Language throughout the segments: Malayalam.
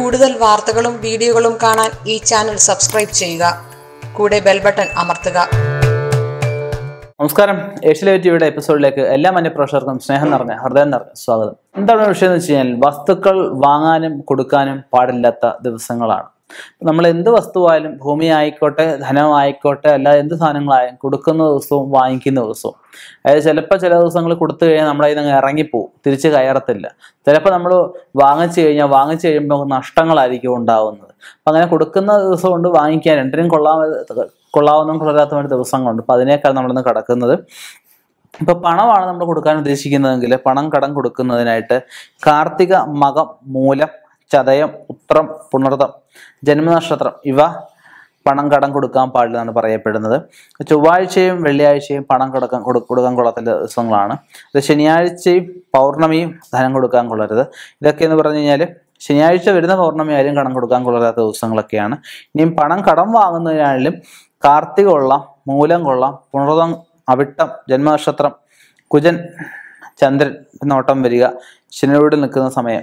കൂടുതൽ വാർത്തകളും വീഡിയോകളും കാണാൻ ഈ ചാനൽ സബ്സ്ക്രൈബ് ചെയ്യുക കൂടെ ബെൽ ബട്ടൺ അമർത്തുക നമസ്കാരം ഏഷ്യലൈവ് ടിവിയുടെ എപ്പിസോഡിലേക്ക് എല്ലാ മന്യപ്രേക്ഷകർക്കും സ്നേഹം നിറഞ്ഞ ഹൃദയം നിറഞ്ഞ സ്വാഗതം എന്താണ് വിഷയം എന്ന് വെച്ച് കഴിഞ്ഞാൽ വസ്തുക്കൾ വാങ്ങാനും കൊടുക്കാനും പാടില്ലാത്ത ദിവസങ്ങളാണ് നമ്മൾ എന്ത് വസ്തുവായാലും ഭൂമി ആയിക്കോട്ടെ ധനം ആയിക്കോട്ടെ അല്ല എന്ത് സാധനങ്ങളായാലും കൊടുക്കുന്ന ദിവസവും വാങ്ങിക്കുന്ന ദിവസവും അതായത് ചിലപ്പോൾ ചില ദിവസങ്ങൾ കൊടുത്തു കഴിഞ്ഞാൽ നമ്മളതിൽ നിന്ന് ഇറങ്ങിപ്പോവും തിരിച്ച് കയറത്തില്ല ചിലപ്പോൾ നമ്മൾ വാങ്ങിച്ചു കഴിഞ്ഞാൽ വാങ്ങിച്ചു കഴിയുമ്പോൾ നഷ്ടങ്ങളായിരിക്കും ഉണ്ടാവുന്നത് അപ്പം അങ്ങനെ കൊടുക്കുന്ന ദിവസം കൊണ്ട് വാങ്ങിക്കാൻ രണ്ടിനും കൊള്ളാൻ കൊള്ളാവുന്ന കൊള്ളാത്ത ദിവസങ്ങളുണ്ട് അപ്പം അതിനേക്കാൾ നമ്മളിന്ന് കിടക്കുന്നത് ഇപ്പൊ പണമാണ് നമ്മൾ കൊടുക്കാൻ ഉദ്ദേശിക്കുന്നതെങ്കിൽ പണം കടം കൊടുക്കുന്നതിനായിട്ട് കാർത്തിക മകം മൂലം ചതയം ഉത്രം പുണർതം ജന്മനക്ഷത്രം ഇവ പണം കടം കൊടുക്കാൻ പാടില്ലെന്നാണ് പറയപ്പെടുന്നത് ചൊവ്വാഴ്ചയും വെള്ളിയാഴ്ചയും പണം കൊടുക്കാൻ കൊടു- കൊടുക്കാൻ കൊള്ളാത്ത ദിവസങ്ങളാണ് ഇത് ശനിയാഴ്ചയും പൗർണമിയും ധനം കൊടുക്കാൻ കൊള്ളരുത് ഇതൊക്കെ എന്ന് പറഞ്ഞു കഴിഞ്ഞാൽ ശനിയാഴ്ച വരുന്ന പൗർണമി ആയാലും കടം കൊടുക്കാൻ കൊള്ളാത്ത ദിവസങ്ങളൊക്കെയാണ് ഇനിയും പണം കടം വാങ്ങുന്നതിനായാലും കാർത്തിക കൊള്ളാം മൂലം കൊള്ളാം പുണർതം അവിട്ടം ജന്മനക്ഷത്രം കുജൻ ചന്ദ്രൻ നോട്ടം വരിക ശനിയോട് നിൽക്കുന്ന സമയം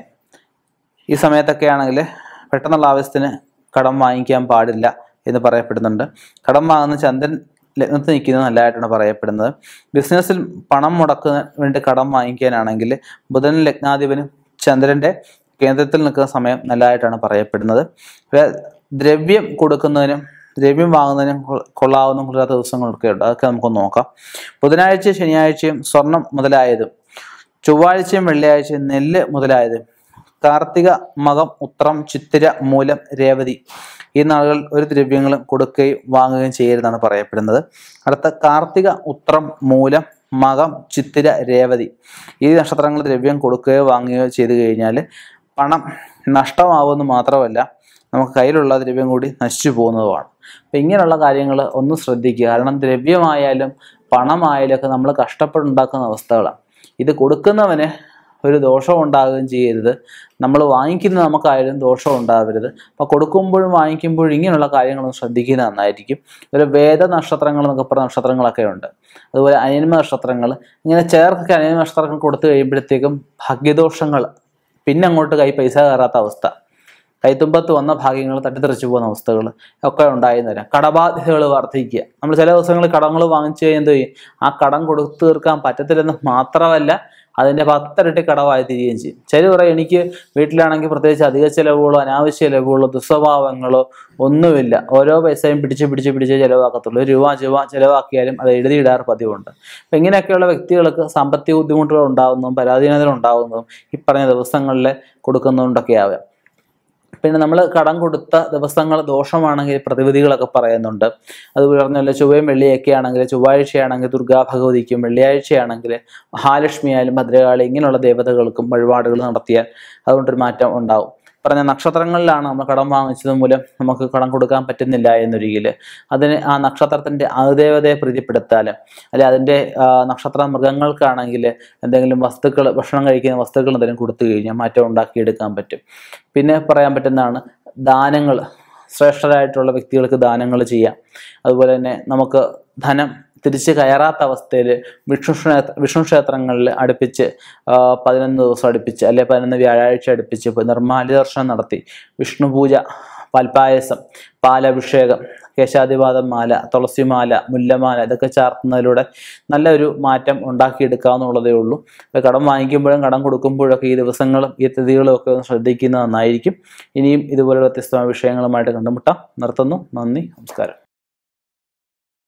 ഈ സമയത്തൊക്കെ ആണെങ്കിൽ പെട്ടെന്നുള്ള ആവശ്യത്തിന് കടം വാങ്ങിക്കാൻ പാടില്ല എന്ന് പറയപ്പെടുന്നുണ്ട് കടം വാങ്ങുന്ന ചന്ദ്രൻ ലഗ്നത്തിൽ നിൽക്കുന്നത് നല്ലതായിട്ടാണ് പറയപ്പെടുന്നത് ബിസിനസ്സിൽ പണം മുടക്കുന്ന വേണ്ടി കടം വാങ്ങിക്കാനാണെങ്കിൽ ബുധൻ ലഗ്നാധിപനും ചന്ദ്രന്റെ കേന്ദ്രത്തിൽ നിൽക്കുന്ന സമയം നല്ലതായിട്ടാണ് പറയപ്പെടുന്നത് പിന്നെ ദ്രവ്യം കൊടുക്കുന്നതിനും ദ്രവ്യം വാങ്ങുന്നതിനും കൊ- കൊള്ളാവുന്ന കൊള്ളാത്ത ദിവസങ്ങളൊക്കെ ഉണ്ട് അതൊക്കെ നമുക്ക് നോക്കാം ബുധനാഴ്ച ശനിയാഴ്ചയും സ്വർണം മുതലായതും ചൊവ്വാഴ്ചയും വെള്ളിയാഴ്ചയും നെല്ല് മുതലായതും കാർത്തിക മകം ഉത്രം ചിത്തിര മൂലം രേവതി ഈ നാളുകൾ ഒരു ദ്രവ്യങ്ങളും കൊടുക്കുകയും വാങ്ങുകയും ചെയ്യരുതെന്നാണ് പറയപ്പെടുന്നത് അടുത്ത കാർത്തിക ഉത്രം മൂലം മകം ചിത്തിര രേവതി ഈ നക്ഷത്രങ്ങൾ ദ്രവ്യം കൊടുക്കുകയോ വാങ്ങുകയോ ചെയ്തു കഴിഞ്ഞാൽ പണം നഷ്ടമാവുമെന്ന് മാത്രമല്ല നമുക്ക് കയ്യിലുള്ള ദ്രവ്യം കൂടി നശിച്ചു പോകുന്നതുമാണ് അപ്പം ഇങ്ങനെയുള്ള കാര്യങ്ങൾ ഒന്ന് ശ്രദ്ധിക്കുക കാരണം ദ്രവ്യമായാലും പണമായാലും ഒക്കെ നമ്മൾ കഷ്ടപ്പെട്ടുണ്ടാക്കുന്ന അവസ്ഥകളാണ് ഇത് കൊടുക്കുന്നവന് ഒരു ദോഷം ഉണ്ടാകുകയും ചെയ്യരുത് നമ്മൾ വാങ്ങിക്കുന്ന നമുക്കായാലും ദോഷം ഉണ്ടാവരുത് അപ്പോൾ കൊടുക്കുമ്പോഴും വാങ്ങിക്കുമ്പോഴും ഇങ്ങനെയുള്ള കാര്യങ്ങളൊന്ന് ശ്രദ്ധിക്കുന്നത് നന്നായിരിക്കും ഒരു വേദ നക്ഷത്രങ്ങൾ എന്നൊക്കെ പറഞ്ഞ നക്ഷത്രങ്ങളൊക്കെ ഉണ്ട് അതുപോലെ അനിയന്മ നക്ഷത്രങ്ങൾ ഇങ്ങനെ ചേർക്കൊക്കെ അനിയന്മ നക്ഷത്രങ്ങൾ കൊടുത്തു കഴിയുമ്പോഴത്തേക്കും ഭാഗ്യദോഷങ്ങൾ പിന്നെ അങ്ങോട്ട് കൈ പൈസ കയറാത്ത അവസ്ഥ കൈത്തുമ്പത്ത് വന്ന ഭാഗ്യങ്ങൾ തട്ടിത്തെറിച്ചു പോകുന്ന അവസ്ഥകൾ ഒക്കെ ഉണ്ടായെന്ന് വരാം കടബാധ്യതകൾ വർദ്ധിക്കുക നമ്മൾ ചില ദിവസങ്ങളിൽ കടങ്ങൾ വാങ്ങിച്ചു കഴിഞ്ഞാൽ എന്ത് ചെയ്യും ആ കടം കൊടുത്തു തീർക്കാൻ പറ്റത്തില്ലെന്ന് മാത്രമല്ല അതിൻ്റെ പത്തിരട്ടി കടമായി തീരുകയും ചെയ്യും ചില പറയും എനിക്ക് വീട്ടിലാണെങ്കിൽ പ്രത്യേകിച്ച് അധിക ചിലവുകളോ അനാവശ്യ ചിലവുകളോ ദുസ്വഭാവങ്ങളോ ഒന്നുമില്ല ഓരോ പൈസയും പിടിച്ച് പിടിച്ച് പിടിച്ച് ചിലവാക്കത്തുള്ളൂ ഒരു രൂപ രൂപ ചിലവാക്കിയാലും അത് എഴുതിയിടാറ് പതിവുണ്ട് അപ്പം ഇങ്ങനെയൊക്കെയുള്ള വ്യക്തികൾക്ക് സാമ്പത്തിക ബുദ്ധിമുട്ടുകൾ ഉണ്ടാകുന്നതും പരാധീനതകൾ ഉണ്ടാകുന്നതും ഈ പറഞ്ഞ ദിവസങ്ങളിൽ കൊടുക്കുന്നതുകൊണ്ടൊക്കെ ആവാം പിന്നെ നമ്മൾ കടം കൊടുത്ത ദിവസങ്ങൾ ദോഷമാണെങ്കിൽ പ്രതിവിധികളൊക്കെ പറയുന്നുണ്ട് അത് പറഞ്ഞല്ലോ ചൊവ്വയും വെള്ളിയൊക്കെ ആണെങ്കിൽ ചൊവ്വാഴ്ചയാണെങ്കിൽ ദുർഗാ ഭഗവതിക്കും വെള്ളിയാഴ്ചയാണെങ്കിൽ മഹാലക്ഷ്മി ആയാലും ഭദ്രകാളി ഇങ്ങനെയുള്ള ദേവതകൾക്കും വഴിപാടുകൾ നടത്തിയാൽ അതുകൊണ്ടൊരു മാറ്റം ഉണ്ടാവും പറഞ്ഞ നക്ഷത്രങ്ങളിലാണ് നമ്മൾ കടം വാങ്ങിച്ചത് മൂലം നമുക്ക് കടം കൊടുക്കാൻ പറ്റുന്നില്ല എന്നൊരിക്കൽ അതിന് ആ നക്ഷത്രത്തിന്റെ അതിദേവതയെ പ്രീതിപ്പെടുത്താൽ അല്ലെ അതിന്റെ ആ, നക്ഷത്ര മൃഗങ്ങൾക്കാണെങ്കിൽ എന്തെങ്കിലും വസ്തുക്കൾ ഭക്ഷണം കഴിക്കുന്ന വസ്തുക്കൾ എന്തെങ്കിലും കൊടുത്തു കഴിഞ്ഞാൽ മാറ്റം ഉണ്ടാക്കിയെടുക്കാൻ പറ്റും പിന്നെ പറയാൻ പറ്റുന്നതാണ് ദാനങ്ങൾ ശ്രേഷ്ഠരായിട്ടുള്ള വ്യക്തികൾക്ക് ദാനങ്ങൾ ചെയ്യാം അതുപോലെ തന്നെ നമുക്ക് ധനം തിരിച്ച് കയറാത്ത അവസ്ഥയിൽ വിഷ്ണു ക്ഷേത്ര വിഷ്ണു ക്ഷേത്രങ്ങളിൽ അടുപ്പിച്ച് ആ, പതിനൊന്ന് ദിവസം അടുപ്പിച്ച് അല്ലെ പതിനൊന്ന് വ്യാഴാഴ്ച അടുപ്പിച്ച് പോയി നിർമ്മാല്യ ദർശനം നടത്തി വിഷ്ണു പൂജ പാൽപ്പായസം പാലഭിഷേകം കേശാതിപാദം മാല തുളസിമാല മുല്ലമാല ഇതൊക്കെ ചാർത്തുന്നതിലൂടെ നല്ലൊരു മാറ്റം ഉണ്ടാക്കിയെടുക്കാവുന്നുള്ളതേ ഉള്ളൂ ഇപ്പോൾ കടം വാങ്ങിക്കുമ്പോഴും കടം കൊടുക്കുമ്പോഴൊക്കെ ഈ ദിവസങ്ങളും ഈ തിഥികളും ഒക്കെ ഒന്ന് ശ്രദ്ധിക്കുന്നത് നന്നായിരിക്കും ഇനിയും ഇതുപോലെ വ്യത്യസ്തമായ വിഷയങ്ങളുമായിട്ട് കണ്ടുമുട്ടാം നിർത്തുന്നു നന്ദി നമസ്കാരം